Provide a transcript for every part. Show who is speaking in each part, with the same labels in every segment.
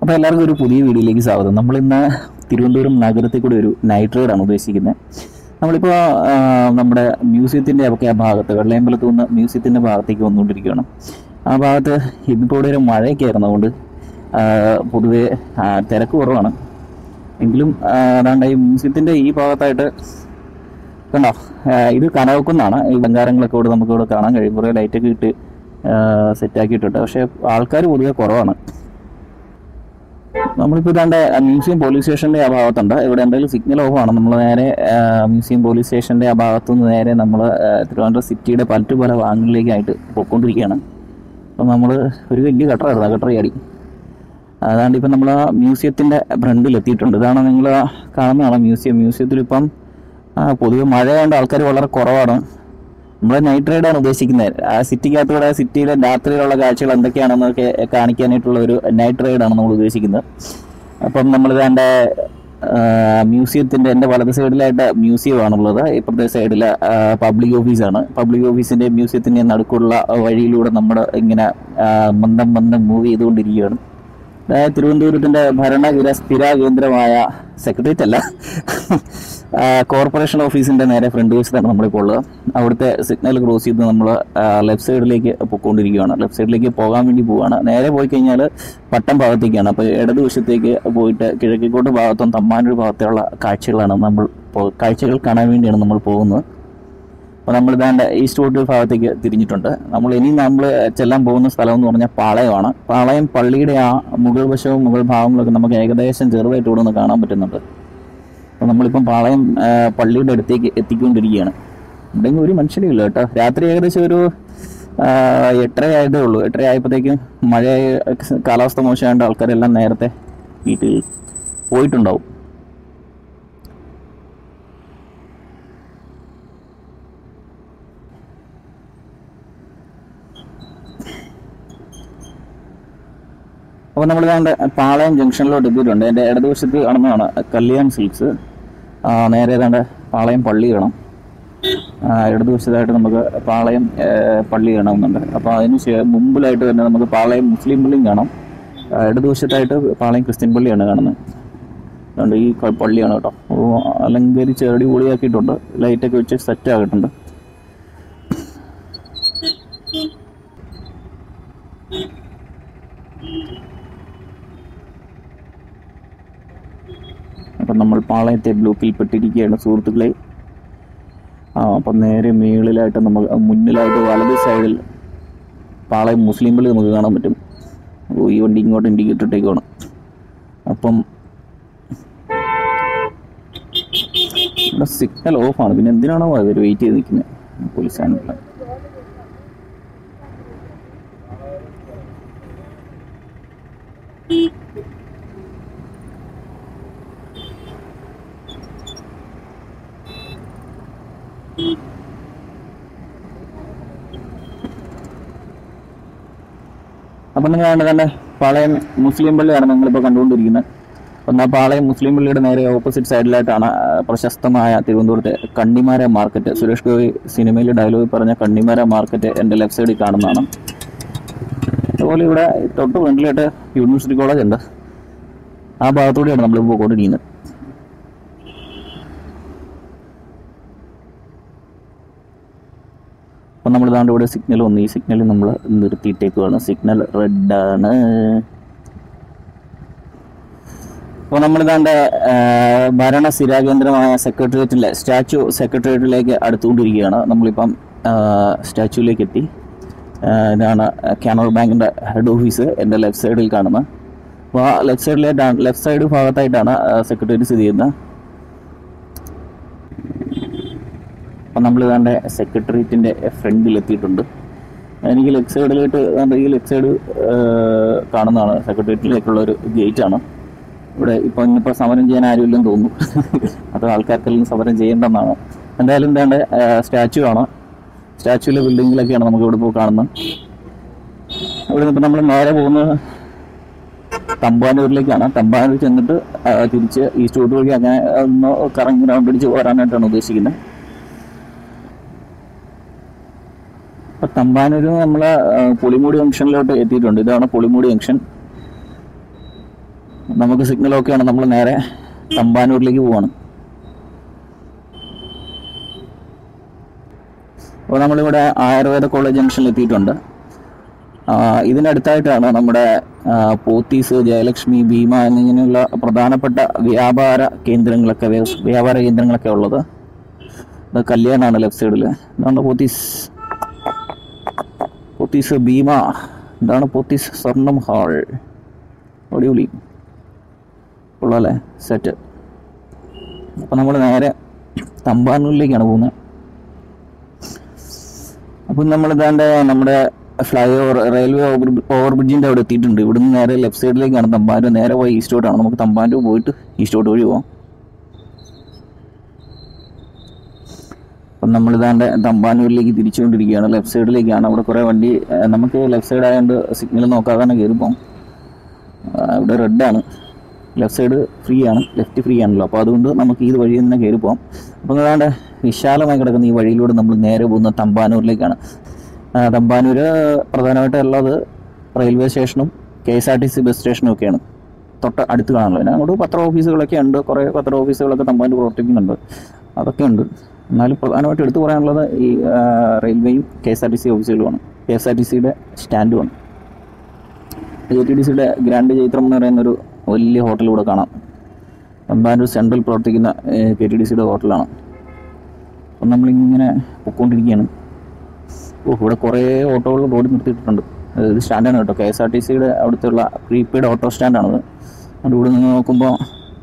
Speaker 1: അപ്പോൾ എല്ലാവർക്കും ഒരു പുതിയ വീഡിയോയിലേക്ക് സ്വാഗതം നമ്മളിന്ന് തിരുവനന്തപുരം നഗരത്തിൽ കൂടി ഒരു നൈറ്റ് റൈഡാണ് ഉദ്ദേശിക്കുന്നത് നമ്മളിപ്പോൾ ആ, നമ്മുടെ മ്യൂസിയത്തിൻ്റെ ഒക്കെ ആ ഭാഗത്ത് വെള്ളയമ്പലത്ത് നിന്ന് മ്യൂസിയത്തിൻ്റെ ഭാഗത്തേക്ക് വന്നുകൊണ്ടിരിക്കുകയാണ് ആ ഭാഗത്ത് ഇന്നിപ്പോൾ ഇവിടെ ഒരു മഴയൊക്കെ ആയിരുന്നതുകൊണ്ട് ആ, പൊതുവെ ആ, തിരക്ക് കുറവാണ് എങ്കിലും ആ, അതാണ്ട് ഈ മ്യൂസിയത്തിൻ്റെ ഈ ഭാഗത്തായിട്ട് കണ്ടോ ആ, ഇത് കനവക്കുന്നാണ് ഈ ബംഗാരങ്ങളൊക്കെ ഇവിടെ നമുക്ക് ഇവിടെ കാണാൻ കഴിയും കുറേ ലൈറ്റൊക്കെ ഇട്ട് സെറ്റാക്കിയിട്ടുണ്ട് പക്ഷേ ആൾക്കാർ പൊതുവെ കുറവാണ് നമ്മളിപ്പോൾ ഇതാണ്ട് മ്യൂസിയം പോലീസ് സ്റ്റേഷൻ്റെ ആ ഭാഗത്തുണ്ട് ഇവിടെ എന്തെങ്കിലും സിഗ്നൽ ഓഫ് ആണ് നമ്മൾ നേരെ ആ, മ്യൂസിയം പോലീസ് സ്റ്റേഷൻ്റെ ആ ഭാഗത്തു നിന്ന് നേരെ നമ്മൾ തിരുവനന്തപുരം സിറ്റിയുടെ പലറ്റു പല ഭാഗങ്ങളിലേക്കായിട്ട് പോയിക്കൊണ്ടിരിക്കുകയാണ് അപ്പം നമ്മൾ ഒരു വലിയ കട്ടറായിരുന്നു ആ കട്ടർ ചാടി അതാണ്ട് ഇപ്പം നമ്മൾ ആ മ്യൂസിയത്തിൻ്റെ ഫ്രണ്ടിൽ എത്തിയിട്ടുണ്ട് ഇതാണ് നിങ്ങൾ കാണുന്നതാണ് മ്യൂസിയം മ്യൂസിയത്തിൽ ഇപ്പം ആ, പൊതുവെ മഴയായതുകൊണ്ട് ആൾക്കാർ വളരെ കുറവാണ് നമ്മൾ നൈറ്റ് റൈഡാണ് ഉദ്ദേശിക്കുന്നത് ആ സിറ്റിക്കകത്തൂടെ സിറ്റിയിലെ രാത്രിയിലുള്ള കാഴ്ചകൾ എന്തൊക്കെയാണെന്നൊക്കെ കാണിക്കാനായിട്ടുള്ള ഒരു നൈറ്റ് റൈഡാണ് നമ്മൾ ഉദ്ദേശിക്കുന്നത് അപ്പം നമ്മൾ എൻ്റെ മ്യൂസിയത്തിൻ്റെ എൻ്റെ വലത് സൈഡിലായിട്ട് മ്യൂസിയമാണുള്ളത് ഇപ്പുറത്തെ സൈഡിൽ പബ്ലിക് ഓഫീസാണ് പബ്ലിക് ഓഫീസിൻ്റെ മ്യൂസിയത്തിൻ്റെ നടുക്കുള്ള വഴിയിലൂടെ നമ്മൾ ഇങ്ങനെ ആ, മന്ദം മന്ദം മൂവ് ചെയ്തുകൊണ്ടിരിക്കുകയാണ് അതായത് തിരുവനന്തപുരത്തിന്റെ ഭരണകിര സ്ഥിര കേന്ദ്രമായ സെക്രട്ടേറിയറ്റ് അല്ല ആ, കോർപ്പറേഷൻ ഓഫീസിന്റെ നേരെ ഫ്രണ്ട് വശത്താണ് നമ്മളിപ്പോൾ ഉള്ളത് അവിടുത്തെ സിഗ്നൽ ക്രോസ് ചെയ്ത് നമ്മൾ ലെഫ്റ്റ് സൈഡിലേക്ക് പൊയ്ക്കൊണ്ടിരിക്കുകയാണ് ലെഫ്റ്റ് സൈഡിലേക്ക് പോകാൻ വേണ്ടി പോവുകയാണ് നേരെ പോയി കഴിഞ്ഞാൽ പട്ടം ഭാഗത്തേക്കാണ് അപ്പോൾ ഇടതുവശത്തേക്ക് പോയിട്ട് കിഴക്കിക്കോട്ട് ഭാഗത്തും തമ്മാനൂർ ഭാഗത്തുള്ള കാഴ്ചകളാണ് നമ്മൾ പോ- കാഴ്ചകൾ കാണാൻ വേണ്ടിയാണ് നമ്മൾ പോകുന്നത് അപ്പോൾ നമ്മൾ ഇതാണ്ട് ഈസ്റ്റ് റോഡ് ഭാഗത്തേക്ക് തിരിഞ്ഞിട്ടുണ്ട് നമ്മൾ ഇനി നമ്മൾ ചെല്ലാൻ പോകുന്ന സ്ഥലം എന്ന് പറഞ്ഞാൽ പാളയമാണ് പാളയം പള്ളിയുടെ ആ മുകൾ വശവും മുകൾ ഭാഗങ്ങളൊക്കെ നമുക്ക് ഏകദേശം ചെറുതായിട്ട് ഇവിടെ നിന്ന് കാണാൻ പറ്റുന്നുണ്ട് അപ്പോൾ നമ്മളിപ്പം പാളയം ആ, പള്ളിയുടെ അടുത്തേക്ക് എത്തിക്കൊണ്ടിരിക്കുകയാണ് ഇവിടെ എങ്ങും ഒരു മനുഷ്യനും ഇല്ല കേട്ടോ രാത്രി ഏകദേശം ഒരു ആ, എട്ടര ആയതേ ഉള്ളൂ എട്ടര ആയപ്പോഴത്തേക്കും മഴ കാലാവസ്ഥ മോശമായതുകൊണ്ട് ആൾക്കാരെല്ലാം നേരത്തെ വീട്ടിൽ പോയിട്ടുണ്ടാവും അപ്പോൾ നമ്മൾ ഇതാണ്ട് പാളയം ജംഗ്ഷനിലോട്ട് എത്തിയിട്ടുണ്ട് എൻ്റെ ഇടതുവശത്ത് കാണുന്നതാണ് കല്യാൺ സിൽക്സ് ആ, നേരെ ഏതാണ്ട് പാളയം പള്ളി കാണാം ആ, ഇടതുവശത്തായിട്ട് നമുക്ക് പാളയം ഏ, പള്ളി കാണാവുന്നുണ്ട് അപ്പോൾ അതിന് ശേ- മുമ്പിലായിട്ട് തന്നെ നമുക്ക് പാളയം മുസ്ലിം പള്ളിയും കാണാം ആ, ഇടതുവശത്തായിട്ട് പാളയം ക്രിസ്ത്യൻ പള്ളിയാണ് കാണുന്നത് അതുകൊണ്ട് ഈ ക- പള്ളിയാണ് കേട്ടോ അപ്പോൾ അലങ്കരിച്ച് അടിപൊളിയാക്കിയിട്ടുണ്ട് ലൈറ്റൊക്കെ വെച്ച് സെറ്റ് ആക്കിയിട്ടുണ്ട് അപ്പം നമ്മൾ പാളയത്തെ ബ്ലോക്കിൽ പെട്ടിരിക്കുകയാണ് സുഹൃത്തുക്കളെ ആ അപ്പം നേരെ മുകളിലായിട്ട് നമ്മൾ മുന്നിലായിട്ട് വലത് സൈഡിൽ പാളയം മുസ്ലിം പള്ളി നമുക്ക് കാണാൻ പറ്റും ഓ ഈ വണ്ടി ഇങ്ങോട്ട് ഇൻഡിക്കേറ്റർ ഇട്ടേക്കാണ് അപ്പം ഇവിടെ സിഗ്നൽ ഓഫാണ് പിന്നെ എന്തിനാണോ അവർ വെയിറ്റ് ചെയ്ത് നിൽക്കുന്നത് പോലീസ് സ്റ്റാൻഡിൽ അപ്പം നിങ്ങൾ കണ്ട തന്നെ പാളയം മുസ്ലിം പള്ളിയാണ് നിങ്ങളിപ്പോൾ കണ്ടുകൊണ്ടിരിക്കുന്നത് അപ്പം ആ പാളയം മുസ്ലിം പള്ളിയുടെ നേരെ ഓപ്പോസിറ്റ് സൈഡിലായിട്ടാണ് ആ, പ്രശസ്തമായ തിരുവനന്തപുരത്തെ കണ്ണിമാര മാർക്കറ്റ് സുരേഷ് ഗോപി സിനിമയിൽ ഡയലോഗ് പറഞ്ഞ കണ്ണിമാര മാർക്കറ്റ് എൻ്റെ ലെഫ്റ്റ് സൈഡിൽ കാണുന്നതാണ് അതുപോലെ ഇവിടെ തൊട്ട് ഫ്രണ്ടിലായിട്ട് യൂണിവേഴ്സിറ്റി കോളേജ് ഉണ്ട് ആ ഭാഗത്തൂടെയാണ് നമ്മൾ പോയിക്കൊണ്ടിരിക്കുന്നത് അപ്പം നമ്മൾ ഇതാണ്ട് ഇവിടെ സിഗ്നൽ വന്നു ഈ സിഗ്നൽ നമ്മൾ നിർത്തിയിട്ടേക്കുവാണ് സിഗ്നൽ റെഡ് ആണ് അപ്പോൾ നമ്മളിതാണ്ട് ഭരണ സ്ഥിരാകേന്ദ്രമായ സെക്രട്ടേറിയറ്റിലെ സ്റ്റാച്ചു സെക്രട്ടേറിയറ്റിലേക്ക് അടുത്തുകൊണ്ടിരിക്കുകയാണ് നമ്മളിപ്പം സ്റ്റാച്ചുവിലേക്ക് എത്തി ആ, ഇതാണ് കാനറ ബാങ്കിൻ്റെ ഹെഡ് ഓഫീസ് എൻ്റെ ലെഫ്റ്റ് സൈഡിൽ കാണുന്നത് അപ്പോൾ ആ ലെഫ്റ്റ് സൈഡിലായിട്ടാണ് ലെഫ്റ്റ് സൈഡ് ഭാഗത്തായിട്ടാണ് സെക്രട്ടേറിയറ്റ് സ്ഥിതി ചെയ്യുന്നത് അപ്പം നമ്മൾ ഇതാണ്ട് സെക്രട്ടേറിയറ്റിൻ്റെ ഫ്രണ്ടിൽ എത്തിയിട്ടുണ്ട് എനിക്ക് ലെഫ്റ്റ് സൈഡിലായിട്ട് ദാണ്ട് ഈ ലെഫ്റ്റ് സൈഡ് കാണുന്നതാണ് സെക്രട്ടേറിയറ്റിലേക്കുള്ള ഒരു ഗേറ്റാണ് ഇവിടെ ഇപ്പം ഇന്നിപ്പോൾ സമരം ചെയ്യാൻ ആരുമില്ലെന്ന് തോന്നുന്നു അത് ആൾക്കാർക്കെല്ലാം സമരം ചെയ്യേണ്ടെന്നാണ് എന്തായാലും എന്താണ്ട് സ്റ്റാച്ചു ആണ് സ്റ്റാച്ചുവിലെ ബിൽഡിങ്ങിലൊക്കെയാണ് നമുക്ക് ഇവിടെ പോയി കാണുന്നത് ഇവിടെ നിന്ന് നമ്മൾ നേരെ പോകുന്നത് തമ്പാനൂരിലേക്കാണ് തമ്പാനൂർ ചെന്നിട്ട് ആ, തിരിച്ച് ഈസ്റ്റ് റോഡ് വഴി അങ്ങനെ ഒന്ന് കറങ്ങി റൗണ്ട് അടിച്ച് വരാനായിട്ടാണ് ഉദ്ദേശിക്കുന്നത് ഇപ്പൊ തമ്പാനൂര് നമ്മള് ആ, പുളിമൂടി ജംഗ്ഷനിലോട്ട് എത്തിയിട്ടുണ്ട് ഇതാണ് പുളിമൂടി ജംഗ്ഷൻ നമുക്ക് സിഗ്നൽ ഓക്കെയാണ് നമ്മൾ നേരെ തമ്പാനൂരിലേക്ക് പോവാണ് അപ്പോൾ നമ്മളിവിടെ ആയുർവേദ കോളേജ് ജംഗ്ഷനിൽ എത്തിയിട്ടുണ്ട് ആ, ഇതിനടുത്തായിട്ടാണ് നമ്മുടെ ആ, പോത്തീസ് ജയലക്ഷ്മി ഭീമ എന്നിങ്ങനെയുള്ള പ്രധാനപ്പെട്ട വ്യാപാര കേന്ദ്രങ്ങളൊക്കെ വ്യ- വ്യാപാര കേന്ദ്രങ്ങളൊക്കെ ഉള്ളത് ഇത് കല്യാണാണ് ലെഫ്റ്റ് സൈഡിൽ ഇതാണ് പോത്തീസ് പോത്തീസ് ഭീമ ഇതാണ് പോത്തീസ് സ്വർണം ഹാൾ അടിപൊളി കൊള്ളാല്ലേ സെറ്റ് അപ്പം നമ്മൾ നേരെ തമ്പാനൂരിലേക്കാണ് പോകുന്നത് അപ്പം നമ്മൾ ഇതാണ്ട് നമ്മുടെ flyover railway over over ബ്രിഡ്ജിൻ്റെ അവിടെ എത്തിയിട്ടുണ്ട് ഇവിടുന്ന് നേരെ ലെഫ്റ്റ് സൈഡിലേക്കാണ് തമ്പാനൂർ നേരെ പോയി ഈസ്റ്റോട്ടാണ് നമുക്ക് തമ്പാനൂർ പോയിട്ട് ഈസ്റ്റോട്ട് വഴി പോവാം അപ്പം നമ്മളിതാണ്ട് തമ്പാനൂരിലേക്ക് തിരിച്ചുകൊണ്ടിരിക്കുകയാണ് ലെഫ്റ്റ് സൈഡിലേക്കാണ് അവിടെ കുറേ വണ്ടി ആ, നമുക്ക് ലെഫ്റ്റ് സൈഡ് ആയതുകൊണ്ട് സിഗ്നൽ നോക്കാതെ തന്നെ കയറി പോകാം ആ, ഇവിടെ റെഡാണ് ലെഫ്റ്റ് സൈഡ് ഫ്രീ ആണ് ലെഫ്റ്റ് ഫ്രീ ആണല്ലോ അപ്പോൾ അതുകൊണ്ട് നമുക്ക് ഈ വഴി തന്നെ കയറി പോകാം അപ്പോൾ അതാണ്ട് വിശാലമായി കിടക്കുന്ന ഈ വഴിയിലൂടെ നമ്മൾ നേരെ പോകുന്ന തമ്പാനൂരിലേക്കാണ് ആ, തമ്പാനൂർ പ്രധാനമായിട്ട് ഉള്ളത് റെയിൽവേ സ്റ്റേഷനും K S R T C bus സ്റ്റേഷനും ഒക്കെയാണ് തൊട്ട് അടുത്ത് കാണുന്നത് പിന്നെ അങ്ങോട്ട് പത്ര ഓഫീസുകളൊക്കെ ഉണ്ട് കുറേ പത്ര ഓഫീസുകളൊക്കെ തമ്പാനൂർ പ്രവർത്തിക്കുന്നുണ്ട് അതൊക്കെ ഉണ്ട് എന്നാലും പ്രധാനമായിട്ട് എടുത്തു പറയാനുള്ളത് ഈ ആ, റെയിൽവേയും കെ എസ് ആർ ടി സി ഓഫീസുകളുമാണ് കെ എസ് ആർ ടി സിയുടെ സ്റ്റാൻഡുമാണ് കെ ടി ഡി സിയുടെ ഗ്രാൻഡ് ചൈത്രം എന്ന് പറയുന്ന ഒരു വലിയ ഹോട്ടൽ ഇവിടെ കാണാം തമ്പാനൂർ സെൻട്രൽ പ്രവർത്തിക്കുന്ന കെ ടി ഡി സിയുടെ ഹോട്ടലാണ് അപ്പം നമ്മളിങ്ങനെ പൊയ്ക്കൊണ്ടിരിക്കുകയാണ് ഓ ഇവിടെ കുറേ ഓട്ടോകൾ റോഡിൽ നിർത്തിയിട്ടുണ്ട് അത് ഇത് സ്റ്റാൻഡാണ് കേട്ടോ കെ എസ് ആർ ടി സിയുടെ അവിടുത്തെ പ്രീപെയ്ഡ് ഓട്ടോ സ്റ്റാൻഡാണത് അതുകൊണ്ട് ഇവിടെ നിന്ന് നോക്കുമ്പോൾ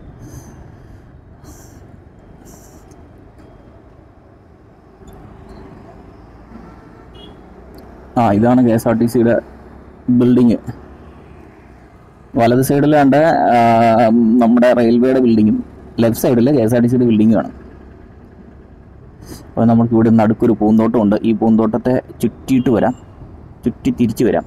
Speaker 1: ആ ഇതാണ് കെ എസ് ആർ ടി സിയുടെ ബിൽഡിങ് വലത് സൈഡിലാണ്ട് നമ്മുടെ റെയിൽവേയുടെ ബിൽഡിങ്ങും ലെഫ്റ്റ് സൈഡിൽ കെ എസ് ആർ ടി സിയുടെ ബിൽഡിങ്ങും ആണ് അപ്പോൾ നമുക്ക് ഇവിടെ നടുക്കൊരു പൂന്തോട്ടമുണ്ട് ഈ പൂന്തോട്ടത്തെ ചുറ്റിയിട്ട് വരാം ചുറ്റി തിരിച്ചു വരാം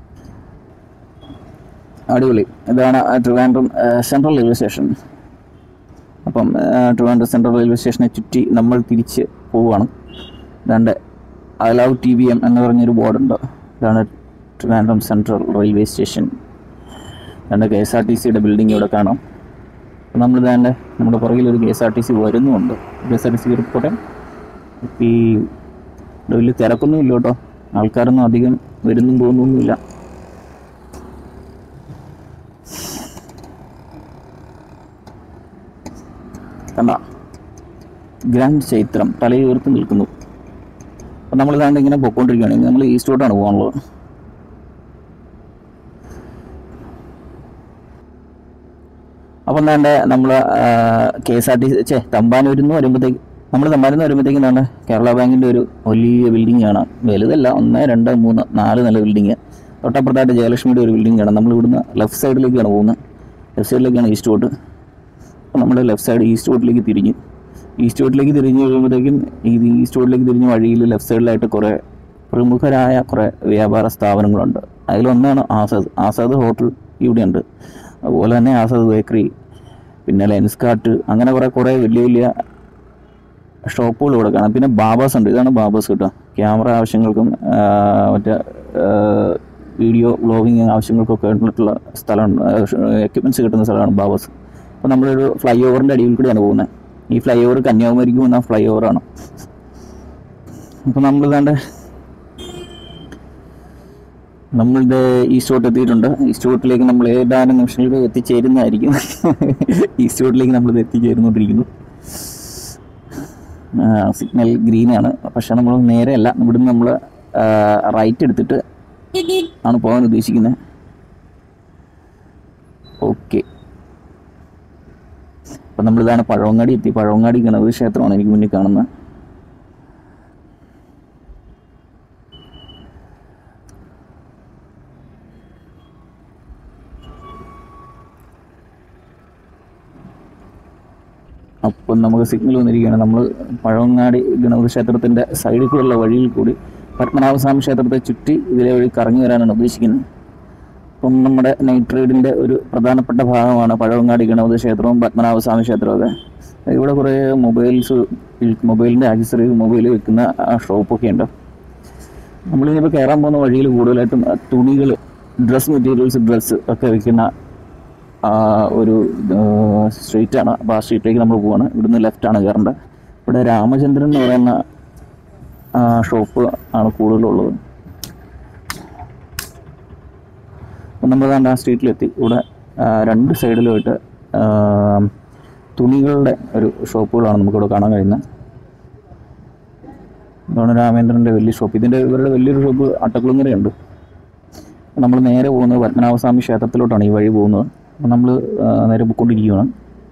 Speaker 1: അടിപൊളി ഇതാണ് ട്രിവാൻഡ്രം സെൻട്രൽ റെയിൽവേ സ്റ്റേഷൻ അപ്പം ആ, ട്രിവാൻഡ്രം സെൻട്രൽ റെയിൽവേ സ്റ്റേഷനെ ചുറ്റി നമ്മൾ തിരിച്ച് പോവുകയാണ് ഇതാണ്ട് അലവ് ടി വി എം എന്ന് പറഞ്ഞൊരു ബോർഡുണ്ട് ഇതാണ് ട്രിവാൻഡ്രം സെൻട്രൽ റെയിൽവേ സ്റ്റേഷൻ രണ്ട് കെ എസ് ആർ ടി സിയുടെ ബിൽഡിംഗ് ഇവിടെ കാണാം അപ്പം നമ്മൾ തന്നെ നമ്മുടെ പുറകിൽ ഒരു K S R T C വരുന്നുമുണ്ട് K S R T C കയറിപ്പോട്ടെ ഇപ്പം ഈ ഇവിടെ വലിയ തിരക്കൊന്നും ഇല്ല കേട്ടോ ആൾക്കാരൊന്നും അധികം വരുന്നും തോന്നുന്നില്ല കണ്ട ഗ്രാൻഡ് ചൈത്രം തലയുയർത്തി നിൽക്കുന്നു അപ്പം നമ്മൾ ഇതാണ്ട് ഇങ്ങനെ പൊക്കോണ്ടിരിക്കുകയാണ് നമ്മൾ ഈസ്റ്റോട്ടാണ് പോകാനുള്ളത് അപ്പം എന്താണ്ട് നമ്മൾ K S R T C ചേ തമ്പാനൂരിൽ നിന്ന് വരുമ്പോഴത്തേക്ക് നമ്മൾ തമ്പാനൂരിൽ നിന്ന് വരുമ്പോഴത്തേക്കും എന്താണ് കേരള ബാങ്കിൻ്റെ ഒരു വലിയ ബിൽഡിംഗ് കാണാം വലുതല്ല ഒന്ന് രണ്ട് മൂന്ന് നാല് നില ബിൽഡിങ് തൊട്ടപ്പുറത്തായിട്ട് ജയലക്ഷ്മിയുടെ ഒരു ബിൽഡിംഗ് കാണാം നമ്മൾ ഇവിടുന്ന് ലെഫ്റ്റ് സൈഡിലേക്കാണ് പോകുന്നത് ലെഫ്റ്റ് സൈഡിലേക്കാണ് ഈസ്റ്റ് റോഡ് അപ്പോൾ നമ്മൾ ലെഫ്റ്റ് സൈഡ് ഈസ്റ്റ് റോഡിലേക്ക് തിരിഞ്ഞു ഈസ്റ്റ് റോഡിലേക്ക് തിരിഞ്ഞ് കഴിയുമ്പോഴത്തേക്കും ഈ ഈസ്റ്റ് റോഡിലേക്ക് തിരിഞ്ഞ വഴിയിൽ ലെഫ്റ്റ് സൈഡിലായിട്ട് കുറേ പ്രമുഖരായ കുറേ വ്യാപാര സ്ഥാപനങ്ങളുണ്ട് അതിലൊന്നാണ് ആസാദ് ആസാദ് ഹോട്ടൽ ഇവിടെയുണ്ട് അതുപോലെ തന്നെ ആസാദ് ബേക്കറി പിന്നെ ലെൻസ് കാർട്ട് അങ്ങനെ കുറേ കുറേ വലിയ വലിയ ഷോപ്പുകൾ ഇവിടെ കാണാം പിന്നെ ബാബാസ് ഉണ്ട് ഇതാണ് ബാബാസ് കേട്ടോ ക്യാമറ ആവശ്യങ്ങൾക്കും ആ, മറ്റേ വീഡിയോ വ്ളോഗിങ് ആവശ്യങ്ങൾക്കൊക്കെ ഉള്ള സ്ഥലമാണ് എക്യുപ്മെൻറ്റ്സ് കിട്ടുന്ന സ്ഥലമാണ് ബാബാസ് അപ്പോൾ നമ്മളൊരു ഫ്ലൈ ഓവറിൻ്റെ അടിയിൽ കൂടിയാണ് പോകുന്നത് ഈ ഫ്ലൈ ഓവർ കന്യാകുമാരിക്ക് പോകുന്ന ഫ്ലൈ ഓവറാണ് അപ്പോൾ നമ്മളിതാണ്ട് നമ്മളുടെ ഈസ്റ്റ് റോട്ട് എത്തിയിട്ടുണ്ട് ഈസ്റ്റ് റോട്ടിലേക്ക് നമ്മൾ ഏതാനും നിമിഷങ്ങൾക്ക് എത്തിച്ചേരുന്നതായിരിക്കും ഈസ്റ്റ് റോട്ടിലേക്ക് നമ്മൾ എത്തിച്ചേർന്നുകൊണ്ടിരിക്കുന്നു സിഗ്നൽ ഗ്രീൻ ആണ് പക്ഷെ നമ്മൾ നേരെയല്ല ഇവിടുന്ന് നമ്മൾ റൈറ്റ് എടുത്തിട്ട് ആണ് പോകാൻ ഉദ്ദേശിക്കുന്നത് ഓക്കെ അപ്പം നമ്മളിതാണ് പഴവങ്ങാടി എത്തി പഴവങ്ങാടി ഗണപതി ക്ഷേത്രമാണ് എനിക്ക് മുന്നിൽ കാണുന്നത് അപ്പം നമുക്ക് സിഗ്നൽ വന്നിരിക്കുകയാണ് നമ്മൾ പഴവങ്ങാടി ഗണപതി ക്ഷേത്രത്തിൻ്റെ സൈഡിൽ കൂടെയുള്ള വഴിയിൽ കൂടി പത്മനാഭസ്വാമി ക്ഷേത്രത്തെ ചുറ്റി ഇതിലെ വഴി കറങ്ങി വരാനാണ് ഉദ്ദേശിക്കുന്നത് അപ്പം നമ്മുടെ നൈറ്റ് റൈഡിൻ്റെ ഒരു പ്രധാനപ്പെട്ട ഭാഗമാണ് പഴവങ്ങാടി ഗണപതി ക്ഷേത്രവും പത്മനാഭസ്വാമി ക്ഷേത്രമൊക്കെ ഇവിടെ കുറേ മൊബൈൽസ് മൊബൈലിൻ്റെ ആക്സസറീസ് മൊബൈൽ വെക്കുന്ന ആ ഷോപ്പൊക്കെ ഉണ്ട് നമ്മളിനിപ്പോൾ കയറാൻ പോകുന്ന വഴിയിൽ കൂടുതലായിട്ടും തുണികൾ ഡ്രസ് മെറ്റീരിയൽസ് ഡ്രസ്സ് ഒക്കെ വിൽക്കുന്ന ആ, ഒരു സ്ട്രീറ്റ് ആണ് അപ്പോൾ ആ സ്ട്രീറ്റിലേക്ക് നമ്മൾ പോവാണ് ഇവിടുന്ന് ലെഫ്റ്റ് ആണ് കയറേണ്ടത് ഇവിടെ രാമചന്ദ്രൻ എന്ന് പറയുന്ന ഷോപ്പ് ആണ് കൂടുതലുള്ളത് അപ്പം നമ്മൾ ദാണ്ട് ആ സ്ട്രീറ്റിലെത്തി ഇവിടെ ആ, രണ്ട് സൈഡിലുമായിട്ട് ആ, തുണികളുടെ ഒരു ഷോപ്പുകളാണ് നമുക്കിവിടെ കാണാൻ കഴിയുന്നത് ഇതാണ് രാമേന്ദ്രൻ്റെ വലിയ ഷോപ്പ് ഇതിൻ്റെ ഇവരുടെ വലിയൊരു ഷോപ്പ് അട്ടക്കുളങ്ങരയുണ്ട് നമ്മൾ നേരെ പോകുന്നത് പത്മനാഭസ്വാമി ക്ഷേത്രത്തിലോട്ടാണ് ഈ വഴി പോകുന്നത് അപ്പം നമ്മൾ നേരെ പോയിക്കൊണ്ടിരിക്കുകയാണ്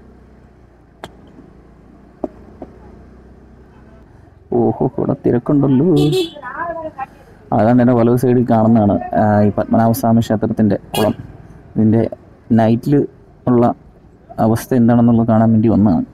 Speaker 1: ഓഹോ ഇവിടെ തിരക്കുണ്ടല്ലോ അതാണ് എൻ്റെ വലത് സൈഡിൽ കാണുന്നതാണ് ആ, ഈ പത്മനാഭസ്വാമി ക്ഷേത്രത്തിൻ്റെ കുളം ഇതിൻ്റെ നൈറ്റിൽ ഉള്ള അവസ്ഥ എന്താണെന്നുള്ളത് കാണാൻ വേണ്ടി വന്നതാണ്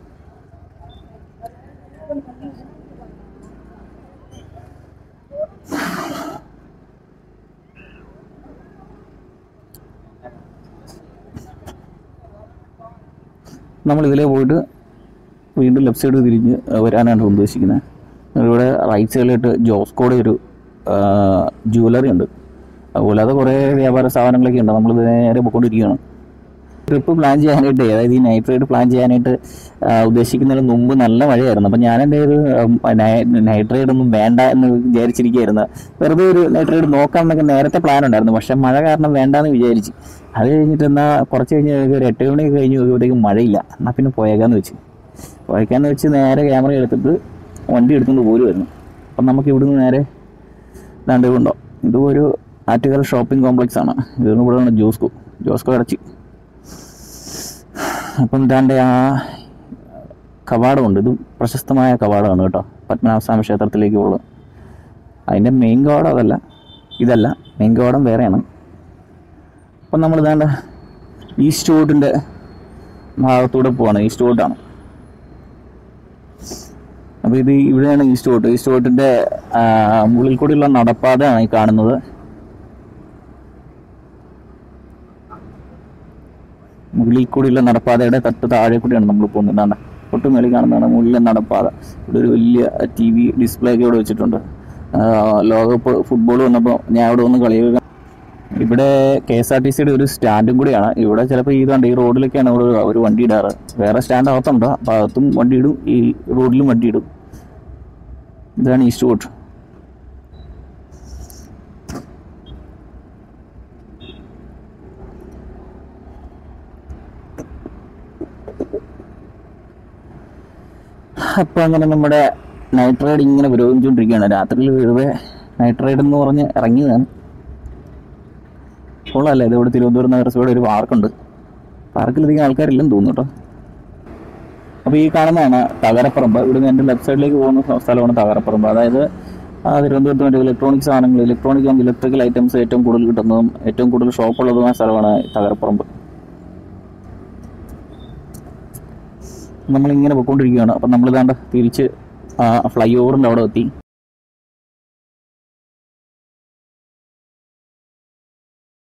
Speaker 1: നമ്മൾ ഇതിലേ പോയിട്ട് വീണ്ടും ലെഫ്റ്റ് സൈഡ് തിരിഞ്ഞ് വരാനാണ് ഉദ്ദേശിക്കുന്നത് ഇവിടെ റൈറ്റ് സൈഡിലായിട്ട് ജോസ്കോടെ ഒരു ജുവലറി ഉണ്ട് അതുകൂടാതെ കുറേ വ്യാപാര സ്ഥാപനങ്ങളൊക്കെ ഉണ്ട് നമ്മൾ നേരെ പോയിക്കൊണ്ടിരിക്കുകയാണ് ട്രിപ്പ് പ്ലാൻ ചെയ്യാനായിട്ട് അതായത് ഈ നൈറ്റ് റൈഡ് പ്ലാൻ ചെയ്യാനായിട്ട് ആ, ഉദ്ദേശിക്കുന്നതിന് മുമ്പ് നല്ല മഴയായിരുന്നു അപ്പം ഞാൻ എൻ്റെ ഒരു നൈറ്റ് റൈഡ് ഒന്നും വേണ്ട എന്ന് വിചാരിച്ചിരിക്കുകയായിരുന്നു വെറുതെ ഒരു നൈറ്റ് റൈഡ് നോക്കാം എന്നൊക്കെ നേരത്തെ പ്ലാൻ ഉണ്ടായിരുന്നു പക്ഷെ മഴ കാരണം വേണ്ടാന്ന് വിചാരിച്ചു അത് കഴിഞ്ഞിട്ട് എന്നാൽ കുറച്ച് കഴിഞ്ഞ് ഒരു എട്ട് മണിയൊക്കെ കഴിഞ്ഞ് നോക്കിയപ്പോഴത്തേക്കും മഴയില്ല എന്നാൽ പിന്നെ പോയേക്കാന്ന് വെച്ച് പോയേക്കാന്ന് വെച്ച് നേരെ ക്യാമറ എടുത്തിട്ട് വണ്ടി എടുത്തുകൊണ്ട് പോരുമായിരുന്നു അപ്പം നമുക്ക് ഇവിടുന്ന് നേരെ ദാണ്ട് കൊണ്ടോ ഇത് ഒരു ആറ്റുകാൽ ഷോപ്പിംഗ് കോംപ്ലക്സ് ആണ് ഇതിന് ഇവിടെ ജോസ്കോ ജോസ്കോ അടച്ച് അപ്പം ദാണ്ട് ആ കവാടമുണ്ട് ഇതും പ്രശസ്തമായ കവാടമാണ് കേട്ടോ പത്മനാഭസ്വാമി ക്ഷേത്രത്തിലേക്ക് ഉള്ളത് അതിൻ്റെ മെയിൻ കവാടം അതല്ല ഇതല്ല മെയിൻ കവാടം വേറെയാണ് അപ്പം നമ്മൾ ഇതാണ്ട് ഈസ്റ്റ് റോഡിൻ്റെ ഭാഗത്തൂടെ പോവാണ് ഈസ്റ്റ് റോഡാണ് അപ്പോൾ ഇത് ഇവിടെയാണ് ഈസ്റ്റ് റോഡ് ഈസ്റ്റ് റോഡിൻ്റെ മുകളിൽ കൂടിയുള്ള നടപ്പാതയാണ് ഈ കാണുന്നത് മുകളിൽ കൂടിയുള്ള നടപ്പാതയുടെ തൊട്ട് താഴെ കൂടിയാണ് നമ്മൾ പോകുന്നത് ഇതാണ്ട തൊട്ട് മേളിൽ കാണുന്നതാണ് മുകളിലെ നടപ്പാത ഇവിടെ ഒരു വലിയ ടി വി ഡിസ്പ്ലേ ഒക്കെ ഇവിടെ വെച്ചിട്ടുണ്ട് ആ, ലോകകപ്പ് ഫുട്ബോൾ വന്നപ്പോൾ ഞാൻ അവിടെ ഒന്ന് കളിയൊക്കെ ഇവിടെ കെ എസ് ആർ ടി സിയുടെ ഒരു സ്റ്റാൻഡും കൂടിയാണ് ഇവിടെ ചിലപ്പോൾ ഈ കണ്ട് ഈ റോഡിലൊക്കെയാണ് ഇവിടെ ഒരു- ഒരു വണ്ടി ഇടാറ് വേറെ സ്റ്റാൻഡ് അകത്തുണ്ട് അപ്പോൾ അകത്തും വണ്ടി ഇടും ഈ റോഡിലും വണ്ടി ഇടും ഇതാണ് ഈസ്റ്റ് റോഡ് അപ്പോൾ അങ്ങനെ നമ്മുടെ നൈറ്റ് റൈഡ് ഇങ്ങനെ പുരോഗമിച്ചുകൊണ്ടിരിക്കുകയാണ് രാത്രിയിൽ വെറുതെ നൈറ്റ് റൈഡ് എന്ന് പറഞ്ഞ് ഇറങ്ങിയതാണ് കൊള്ളാമല്ലേ ഇത് ഇവിടെ തിരുവനന്തപുരം നഗരസഭയുടെ ഒരു പാർക്കുണ്ട് പാർക്കിലധികം ആൾക്കാരില്ലെന്ന് തോന്നുന്നു കേട്ടോ അപ്പോൾ ഈ കാണുന്നതാണ് തകരപ്പറമ്പ് ഇവിടുന്ന് എൻ്റെ ലെഫ്റ്റ് സൈഡിലേക്ക് പോകുന്ന സ്ഥ- സ്ഥലമാണ് തകരപ്പറമ്പ് അതായത് ആ തിരുവനന്തപുരത്ത് വേണ്ടി ഇലക്ട്രോണിക് സാധനങ്ങൾ ഇലക്ട്രോണിക് ആൻഡ് ഇലക്ട്രിക്കൽ ഐറ്റംസ് ഏറ്റവും കൂടുതൽ കിട്ടുന്നതും ഏറ്റവും കൂടുതൽ ഷോപ്പുള്ളതുമായ സ്ഥലമാണ് തകരപ്പറമ്പ് നമ്മളിങ്ങനെ പോയിക്കൊണ്ടിരിക്കുകയാണ് അപ്പം നമ്മൾ ഇതാണ്ട് തിരിച്ച് ഫ്ലൈ ഓവറിൻ്റെ അവിടെ എത്തി